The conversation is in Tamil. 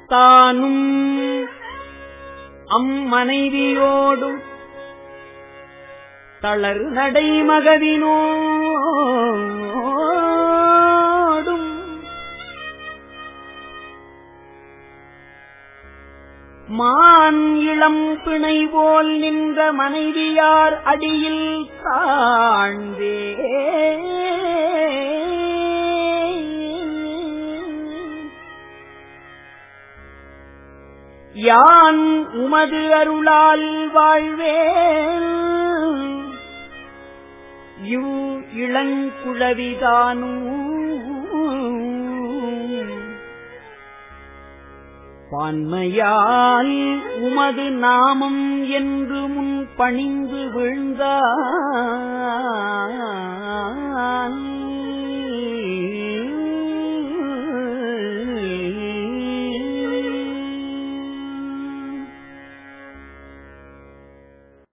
தானும் அம்மனைவியோடும் தளர் நடைமகவினோடும் மான் இளம் பிணை போல் நின்ற மனைவியார் அடியில் தாழ்ந்தே யான் உமது அருளால் வாழ்வேன் யூ இளங்குழவிதானும் பான்மையால் உமது நாமம் என்று முன் பணிந்து விழுந்தான்